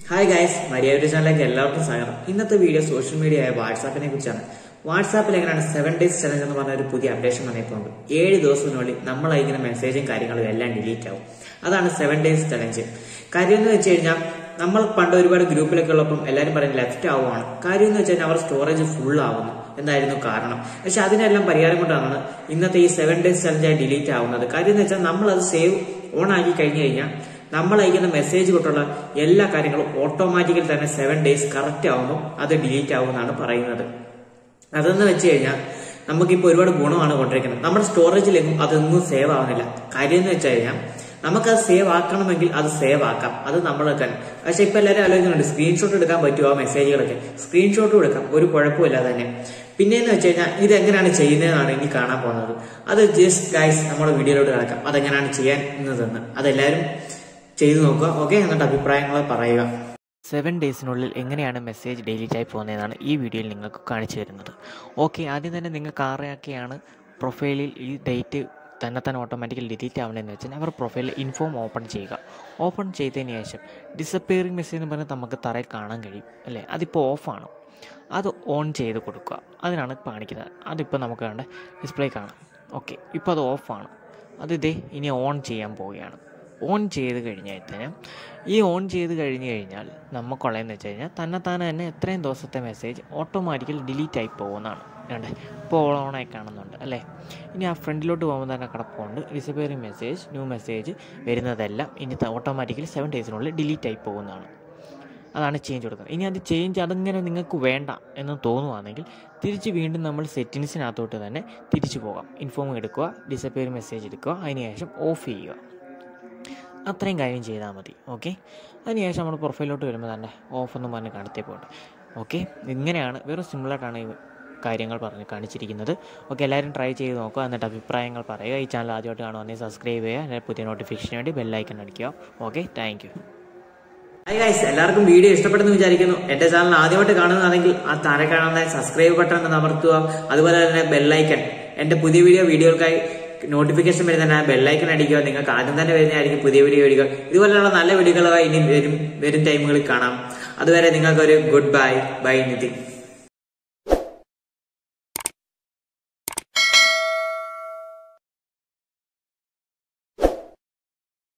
hi guys മര്യാദ ചാനലിലേക്ക് എല്ലാവർക്കും സ്വാഗതം ഇന്നത്തെ വീഡിയോ സോഷ്യൽ മീഡിയ ആയ വാട്സാപ്പിനെ കുറിച്ചാണ് വാട്സാപ്പിൽ എങ്ങനെയാണ് സെവൻ ഡേയ്സ് ചലഞ്ച് എന്ന് പറഞ്ഞ ഒരു പുതിയ അപ്ഡേഷൻ വന്നിട്ടുണ്ട് ഏഴ് ദിവസത്തിനുള്ളിൽ നമ്മൾ അയക്കുന്ന മെസ്സേജും കാര്യങ്ങളും എല്ലാം ഡിലീറ്റ് ആവും അതാണ് സെവൻ ഡേയ്സ് ചലഞ്ച് കാര്യം എന്ന് വെച്ച് കഴിഞ്ഞാൽ നമ്മൾ പണ്ട് ഒരുപാട് ഗ്രൂപ്പിലൊക്കെ ഉള്ളപ്പം എല്ലാവരും പറയുന്നത് ലെഫ്റ്റ് ആവുകയാണ് കാര്യം എന്ന് വെച്ച് കഴിഞ്ഞാൽ അവർ സ്റ്റോറേജ് ഫുൾ ആവുന്നു എന്തായിരുന്നു കാരണം പക്ഷെ അതിനെല്ലാം പരിഹാരം കൊണ്ടാണ് ഇന്നത്തെ ഈ സെവൻ ഡേയ്സ് ചലഞ്ചായി ഡിലീറ്റ് ആവുന്നത് കാര്യം എന്ന് വെച്ചാൽ നമ്മൾ അത് സേവ് ഓൺ ആക്കി കഴിഞ്ഞു കഴിഞ്ഞാൽ നമ്മൾ അയക്കുന്ന മെസ്സേജ് തൊട്ടുള്ള എല്ലാ കാര്യങ്ങളും ഓട്ടോമാറ്റിക്കലി തന്നെ സെവൻ ഡേയ്സ് കറക്റ്റ് ആവുമ്പോൾ അത് ഡിലീറ്റ് ആവുമെന്നാണ് പറയുന്നത് അതെന്ന് വെച്ച് കഴിഞ്ഞാൽ നമുക്കിപ്പോൾ ഒരുപാട് ഗുണമാണ് കൊണ്ടിരിക്കുന്നത് നമ്മുടെ സ്റ്റോറേജിലെങ്ങും അതൊന്നും സേവ് ആവുന്നില്ല കാര്യം എന്ന് വെച്ച് കഴിഞ്ഞാൽ നമുക്കത് സേവ് ആക്കണമെങ്കിൽ അത് സേവ് ആക്കാം അത് നമ്മൾ തന്നെ പക്ഷെ ഇപ്പൊ എല്ലാവരും ആലോചിക്കുന്നുണ്ട് സ്ക്രീൻഷോട്ട് എടുക്കാൻ പറ്റുമോ ആ മെസ്സേജുകളൊക്കെ സ്ക്രീൻഷോട്ടും എടുക്കാം ഒരു കുഴപ്പമില്ല തന്നെ പിന്നെയെന്ന് വെച്ച് കഴിഞ്ഞാൽ ഇത് എങ്ങനെയാണ് ചെയ്യുന്നതെന്നാണ് ഇനി കാണാൻ പോകുന്നത് അത് ജസ്റ്റ് ഗൈസ് നമ്മുടെ വീഡിയോയിലോട്ട് കിടക്കാം അതെങ്ങനെയാണ് ചെയ്യാൻ എന്നതെന്ന് അതെല്ലാവരും ചെയ്തു നോക്കുക ഓക്കെ എന്നിട്ട് അഭിപ്രായങ്ങൾ പറയുക സെവൻ ഡേയ്സിനുള്ളിൽ എങ്ങനെയാണ് മെസ്സേജ് ഡിലീറ്റ് ആയി പോകുന്നതെന്നാണ് ഈ വീഡിയോയിൽ നിങ്ങൾക്ക് കാണിച്ചു തരുന്നത് ഓക്കെ ആദ്യം തന്നെ നിങ്ങൾക്ക് ആരെയൊക്കെയാണ് പ്രൊഫൈലിൽ ഈ ഡേറ്റ് തന്നെ തന്നെ ഓട്ടോമാറ്റിക്കലി ഡിലീറ്റ് ആവണമെന്ന് വെച്ചാൽ അവർ പ്രൊഫൈലിൽ ഇൻഫോം ഓപ്പൺ ചെയ്യുക ഓപ്പൺ ചെയ്തതിന് ശേഷം ഡിസപ്പിയറിംഗ് മെസ്സേജ് എന്ന് പറഞ്ഞാൽ നമുക്ക് തറയിൽ കാണാൻ കഴിയും അല്ലേ അതിപ്പോൾ ഓഫാണ് അത് ഓൺ ചെയ്ത് കൊടുക്കുക അതിനാണ് കാണിക്കുന്നത് അതിപ്പോൾ നമുക്ക് കണ്ട ഡിസ്പ്ലേ കാണാം ഓക്കെ ഇപ്പോൾ അത് ഓഫാണ് അത് ഇതേ ഇനി ഓൺ ചെയ്യാൻ പോവുകയാണ് ഓൺ ചെയ്ത് കഴിഞ്ഞാൽ ഈ ഓൺ ചെയ്ത് കഴിഞ്ഞ് കഴിഞ്ഞാൽ നമുക്കുള്ളതെന്ന് വെച്ച് കഴിഞ്ഞാൽ തന്നെത്താനെ തന്നെ എത്രയും ദിവസത്തെ മെസ്സേജ് ഓട്ടോമാറ്റിക്കലി ഡിലീറ്റ് ആയി പോകുന്നതാണ് വേണ്ടേ ഇപ്പോൾ ഓണായി കാണുന്നുണ്ട് അല്ലേ ഇനി ആ ഫ്രണ്ടിലോട്ട് പോകുമ്പോൾ തന്നെ കിടപ്പുണ്ട് ഡിസപ്പിയറിംഗ് മെസ്സേജ് ന്യൂ മെസ്സേജ് വരുന്നതെല്ലാം ഇനി ഓട്ടോമാറ്റിക്കലി സെവൻ ഡേയ്സിനുള്ളിൽ ഡിലീറ്റ് ആയി പോകുന്നതാണ് അതാണ് ചേഞ്ച് കൊടുക്കുന്നത് ഇനി അത് ചേഞ്ച് അതിങ്ങനെ നിങ്ങൾക്ക് വേണ്ട എന്ന് തോന്നുവാണെങ്കിൽ തിരിച്ച് വീണ്ടും നമ്മൾ സെറ്റിങ്സിനകത്തോട്ട് തന്നെ തിരിച്ചു പോകാം ഇൻഫോം എടുക്കുക ഡിസപ്പിയർ മെസ്സേജ് എടുക്കുക അതിനുശേഷം ഓഫ് ചെയ്യുക അത്രയും കാര്യം ചെയ്താൽ മതി ഓക്കെ അതിനുശേഷം നമ്മൾ പ്രൊഫൈലോട്ട് വരുമ്പോൾ തന്നെ ഓഫ് എന്ന് പറഞ്ഞ് കണ്ടെത്തി പോകട്ടെ ഓക്കെ ഇങ്ങനെയാണ് വെറും സിമ്പിളായിട്ടാണ് ഈ കാര്യങ്ങൾ പറഞ്ഞ് കാണിച്ചിരിക്കുന്നത് ഓക്കെ എല്ലാവരും ട്രൈ ചെയ്ത് നോക്കുക എന്നിട്ട് അഭിപ്രായങ്ങൾ പറയുക ഈ ചാനൽ ആദ്യമായിട്ട് കാണുവാണെങ്കിൽ സബ്സ്ക്രൈബ് ചെയ്യുക അല്ലെങ്കിൽ പുതിയ നോട്ടിഫിക്കേഷന് വേണ്ടി ബെല്ലൈക്കൺ അടിക്കുക okay thank you hi guys എല്ലാവർക്കും വീഡിയോ ഇഷ്ടപ്പെട്ടെന്ന് വിചാരിക്കുന്നു എന്റെ ചാനൽ ആദ്യമായിട്ട് കാണുന്നതാണെങ്കിൽ ആ താഴെ കാണുന്ന സബ്സ്ക്രൈബ് ബട്ടൺ ഒന്ന് അമർത്തുക അതുപോലെ തന്നെ ബെല്ലൈക്കൺ എന്റെ പുതിയ വീഡിയോ വീഡിയോകൾക്കായി നോട്ടിഫിക്കേഷൻ വരുന്ന ബെല്ലൈക്കൺ അടിക്കുക നിങ്ങൾക്ക് ആദ്യം തന്നെ വരുന്നതായിരിക്കും പുതിയ വീഡിയോ ഇടുക ഇതുപോലെയുള്ള നല്ല വീഡിയോകളുമായി ഇനി വരും വരും ടൈമുകളിൽ കാണാം അതുവരെ നിങ്ങൾക്കൊരു ഗുഡ് ബൈ ബൈ നിതിൻ